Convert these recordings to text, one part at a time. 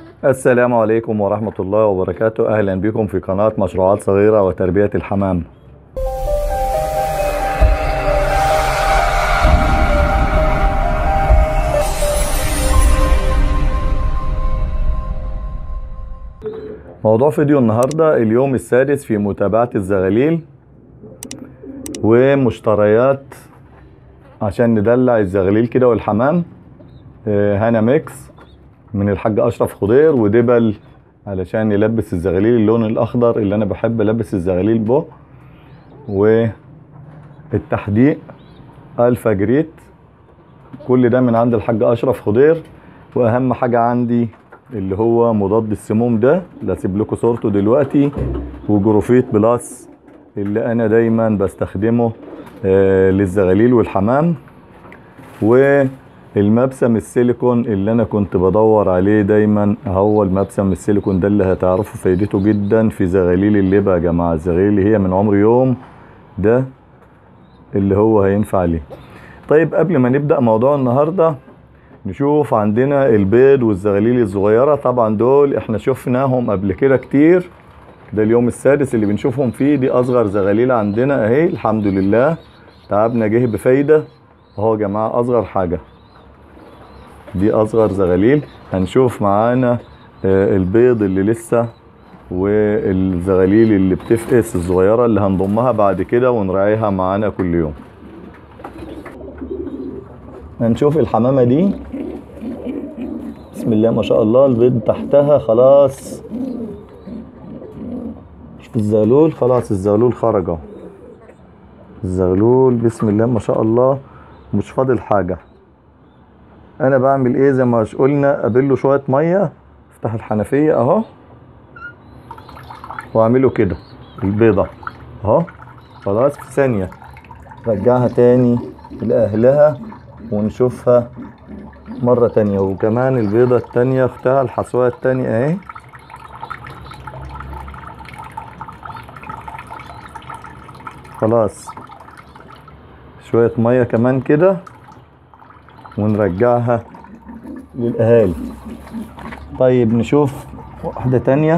السلام عليكم ورحمة الله وبركاته أهلا بكم في قناة مشروعات صغيرة وتربية الحمام موضوع فيديو النهاردة اليوم السادس في متابعة الزغاليل ومشتريات عشان ندلع الزغاليل كده والحمام آه، هانا ميكس من الحاج اشرف خضير ودبل علشان يلبس الزغاليل اللون الاخضر اللي انا بحب البس الزغاليل به والتحديق الفا جريت كل ده من عند الحاج اشرف خضير واهم حاجه عندي اللي هو مضاد السموم ده اللي هسيب لكم صورته دلوقتي وجروفيت بلس اللي انا دايما بستخدمه آه، للزغاليل والحمام والمبسم السيليكون اللي انا كنت بدور عليه دايما هو المبسم السيليكون ده اللي هتعرفوا فايدته جدا في زغاليل اللبا يا جماعه الزغاليل اللي هي من عمر يوم ده اللي هو هينفع ليه طيب قبل ما نبدا موضوع النهارده نشوف عندنا البيض والزغاليل الصغيره طبعا دول احنا شفناهم قبل كده كتير ده اليوم السادس اللي بنشوفهم فيه دي اصغر زغاليل عندنا اهي الحمد لله تعبنا جه بفايده اهو يا جماعه اصغر حاجه دي اصغر زغاليل هنشوف معانا آه، البيض اللي لسه والزغاليل اللي بتفقس الصغيره اللي هنضمها بعد كده ونراعيها معانا كل يوم هنشوف الحمامه دي بسم الله ما شاء الله البيض تحتها خلاص شوف الزغلول خلاص الزغلول خرج اهو الزغلول بسم الله ما شاء الله مش فاضل حاجة انا بعمل ايه زي ما مش قلنا ابله شوية مية افتح الحنفية اهو واعمله كده البيضة اهو خلاص في ثانية رجعها تاني لأهلها ونشوفها مرة تانية وكمان البيضة التانية اختها الحصوية التانية اهي خلاص شوية مية كمان كده ونرجعها للأهالي طيب نشوف واحدة تانية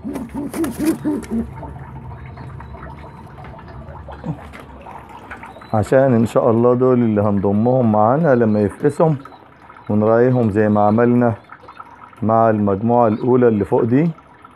عشان ان شاء الله دول اللي هنضمهم معانا لما يفقسهم ونراعيهم زي ما عملنا مع المجموعة الأولى اللي فوق دي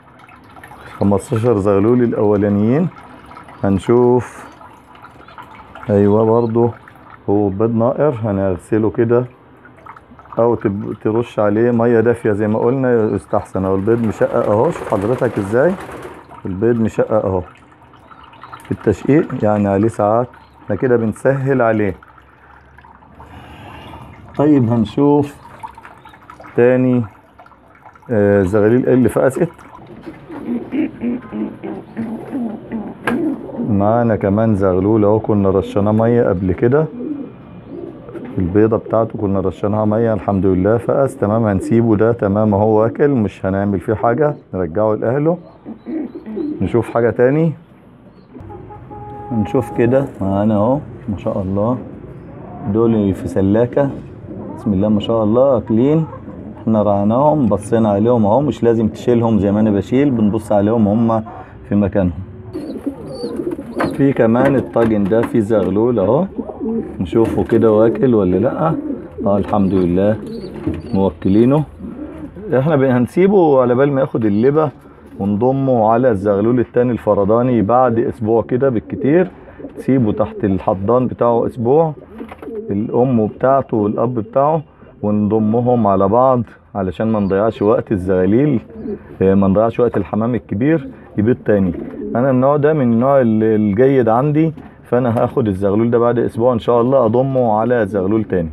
15 زغلول الأولانيين هنشوف أيوة برضو هو بيض نائر هنغسله كده أو تب- ترش عليه مية دافية زي ما قلنا يستحسن أهو البيض مشقق أهو شوف حضرتك إزاي البيض مشقق أهو في التشقيق يعني عليه ساعات احنا كده بنسهل عليه طيب هنشوف تاني آه، زغاليل اللي فقست معانا كمان زغلول اهو كنا رشيناه ميه قبل كده البيضة بتاعته كنا رشيناها ميه الحمد لله فقس تمام هنسيبه ده تمام اهو واكل مش هنعمل فيه حاجة نرجعه لأهله نشوف حاجة تاني نشوف كده معانا اهو ما شاء الله دول في سلاكة بسم الله ما شاء الله اكلين احنا رعناهم بصينا عليهم اهو مش لازم تشيلهم زي ما انا بشيل بنبص عليهم هم في مكانهم في كمان الطاجن ده في زغلول اهو نشوفه كده واكل ولا لا اه الحمد لله موكلينه احنا بن- هنسيبه على بال ما ياخد اللبة ونضمه على الزغلول التاني الفرداني بعد اسبوع كده بالكتير تسيبه تحت الحضان بتاعه اسبوع الام بتاعته والاب بتاعه ونضمهم على بعض علشان ما نضيعش وقت الزغاليل آه، ما نضيعش وقت الحمام الكبير يبيض تاني انا النوع ده من النوع ال- الجيد عندي فانا هاخد الزغلول ده بعد اسبوع ان شاء الله اضمه على زغلول تاني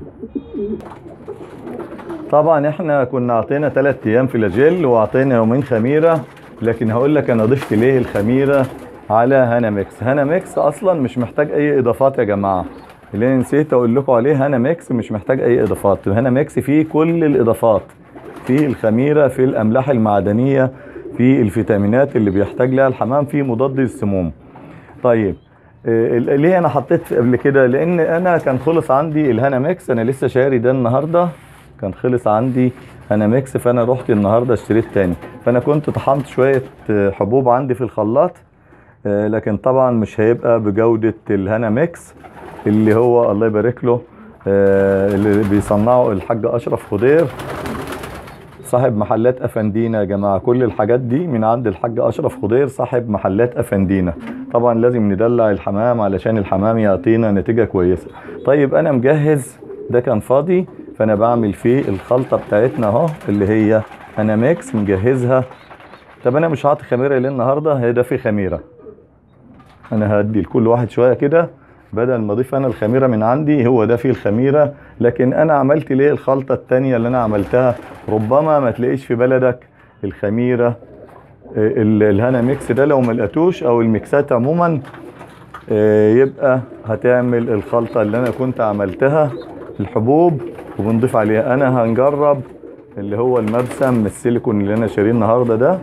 طبعا احنا كنا عطينا ثلاث ايام فلاجيل وعطينا يومين خميره لكن هقول لك انا ضفت ليه الخميره على هانا ميكس هانا ميكس اصلا مش محتاج اي اضافات يا جماعه اللي أنا نسيت اقول لكم عليه هانا ميكس مش محتاج اي اضافات هانا ميكس فيه كل الاضافات فيه الخميره في الاملاح المعدنيه في الفيتامينات اللي بيحتاج لها الحمام في مضاد السموم طيب آه، ليه انا حطيت قبل كده لان انا كان خلص عندي الهانا ميكس انا لسه شاري ده النهارده كان خلص عندي انا ميكس فانا رحت النهارده اشتريت تاني فانا كنت طحنت شويه آه، حبوب عندي في الخلاط آه، لكن طبعا مش هيبقى بجوده الهنا ميكس اللي هو الله يبارك له آه، اللي بيصنعه الحاج اشرف خضير صاحب محلات افندينا يا جماعه كل الحاجات دي من عند الحاج اشرف خضير صاحب محلات افندينا طبعا لازم ندلع الحمام علشان الحمام يعطينا نتيجه كويسه طيب انا مجهز ده كان فاضي فانا بعمل فيه الخلطه بتاعتنا اهو اللي هي انا ميكس مجهزها طب انا مش هعطي خميره ليه النهارده هي ده في خميره انا هدي لكل واحد شويه كده بدل ما اضيف انا الخميره من عندي هو ده فيه الخميره لكن انا عملت ليه الخلطه التانية اللي انا عملتها ربما ما تلاقيش في بلدك الخميره آه، ال- الهنا ميكس ده لو ما لقيتوش او الميكسات عموما آه، يبقى هتعمل الخلطه اللي انا كنت عملتها الحبوب وبنضيف عليها انا هنجرب اللي هو المبسم السيليكون اللي انا شاريه النهارده ده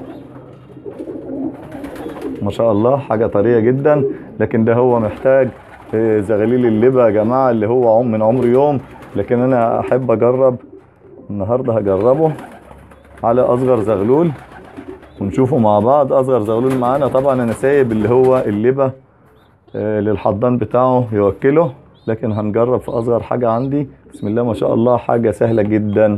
ما شاء الله حاجة طرية جدا لكن ده هو محتاج آه، زغاليل اللبة يا جماعة اللي هو عم من عمر يوم لكن أنا أحب أجرب النهاردة هجربه على أصغر زغلول ونشوفه مع بعض أصغر زغلول معانا طبعا أنا سايب اللي هو اللبة آه، للحضان بتاعه يوكله لكن هنجرب في أصغر حاجة عندي بسم الله ما شاء الله حاجة سهلة جدا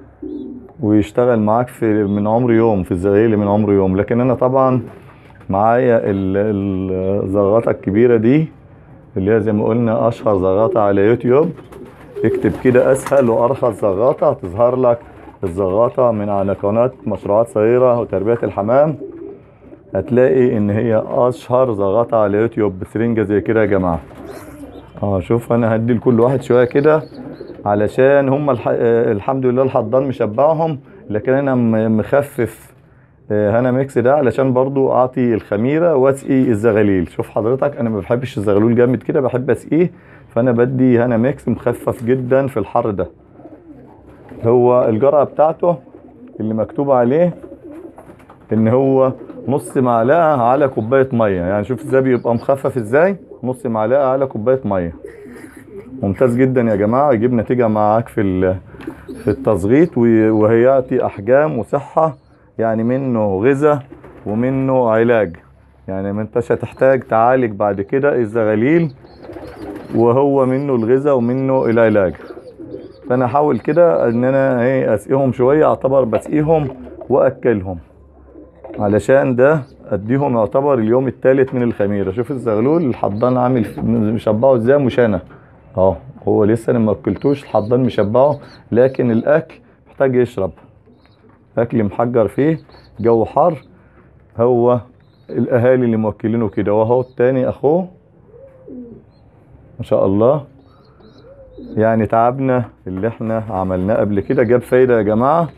ويشتغل معاك في من عمر يوم في الزغاليل من عمر يوم لكن أنا طبعا معايا ال- الزغاطة الكبيرة دي اللي هي زي ما قلنا أشهر زغاطة على يوتيوب اكتب كده أسهل وأرخص زغاطة تظهر لك الزغاطة من على قناة مشروعات صغيرة وتربية الحمام هتلاقي إن هي أشهر زغاطة على يوتيوب بسرنجة زي كده يا جماعة اه شوف أنا هدي لكل واحد شوية كده علشان هم الح... آه، الحمد لله الحضان مشبعهم لكن أنا م- مخفف آه، هنا ميكس ده علشان برضو اعطي الخميره واسقي الزغاليل شوف حضرتك انا ما بحبش الزغلول جامد كده بحب اسقيه فانا بدي هنا ميكس مخفف جدا في الحر ده هو الجرعه بتاعته اللي مكتوب عليه ان هو نص معلقه على كوبايه ميه يعني شوف ازاي بيبقى مخفف ازاي نص معلقه على كوبايه ميه ممتاز جدا يا جماعه يجيب نتيجه معاك في ال- في التصغيط وي- وهيعطي احجام وصحه يعني منه غذاء ومنه علاج يعني ما انتش هتحتاج تعالج بعد كده الزغاليل وهو منه الغذاء ومنه العلاج فانا احاول كده ان انا ايه اسقيهم شويه اعتبر بسقيهم واكلهم علشان ده اديهم يعتبر اليوم الثالث من الخميره شوف الزغلول الحضان عامل ف- مشبعه ازاي مش انا اه هو لسه انا ما اكلتوش الحضان مشبعه لكن الاكل محتاج يشرب اكل محجر فيه جو حر هو الاهالي اللي موكلينه كده وهو التاني اخوه ما شاء الله يعني تعبنا اللي احنا عملناه قبل كده جاب فايدة يا جماعة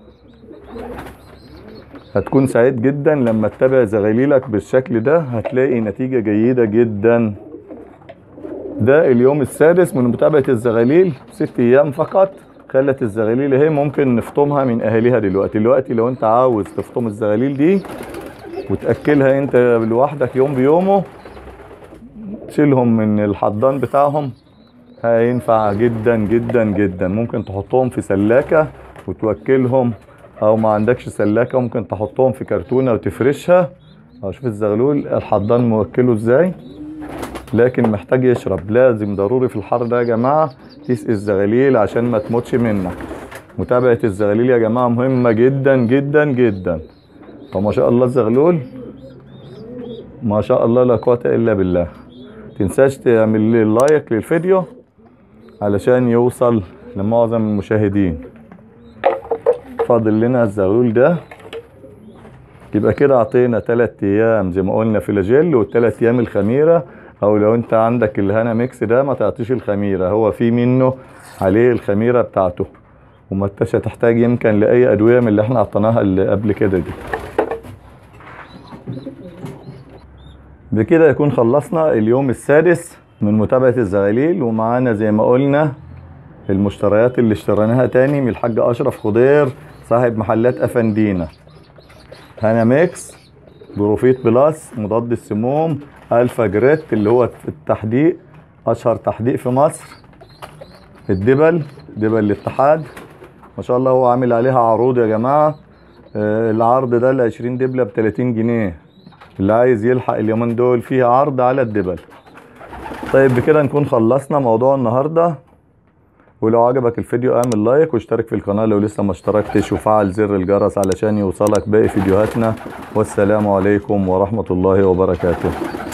هتكون سعيد جدا لما تتابع زغاليلك بالشكل ده هتلاقي نتيجة جيدة جدا ده اليوم السادس من متابعة الزغاليل ست ايام فقط خلت الزغاليل اهي ممكن نفطمها من اهاليها دلوقتي دلوقتي لو انت عاوز تفطم الزغاليل دي وتاكلها انت لوحدك يوم بيومه تشيلهم من الحضان بتاعهم هينفع جدا جدا جدا ممكن تحطهم في سلاكة وتوكلهم او ما عندكش سلاكة ممكن تحطهم في كرتونة وتفرشها او شوف الزغلول الحضان موكله ازاي لكن محتاج يشرب لازم ضروري في الحر ده يا جماعة تسقي الزغاليل عشان ما تموتش منك متابعة الزغاليل يا جماعة مهمة جدا جدا جدا وما شاء الله الزغلول ما شاء الله لا قوة الا بالله تنساش تعمل لي لايك للفيديو علشان يوصل لمعظم المشاهدين فاضل لنا الزغلول ده يبقى كده عطينا تلات ايام زي ما قلنا فلاجيل والتلات ايام الخميره او لو انت عندك الهنا ميكس ده ما تعطيش الخميره هو في منه عليه الخميره بتاعته وما انتش هتحتاج يمكن لاي ادويه من اللي احنا عطيناها اللي قبل كده دي بكده يكون خلصنا اليوم السادس من متابعة الزغاليل ومعانا زي ما قلنا المشتريات اللي اشتريناها تاني من الحاج أشرف خضير صاحب محلات أفندينا هانا ميكس بروفيت بلس مضاد السموم الفا جريت اللي هو في التحديق اشهر تحديق في مصر الدبل دبل الاتحاد ما شاء الله هو عامل عليها عروض يا جماعة آه، العرض ده ال 20 دبلة ب 30 جنيه اللي عايز يلحق اليومين دول فيها عرض على الدبل طيب بكده نكون خلصنا موضوع النهاردة ولو عجبك الفيديو اعمل لايك واشترك في القناة لو لسه ما اشتركتش وفعل زر الجرس علشان يوصلك باقي فيديوهاتنا والسلام عليكم ورحمة الله وبركاته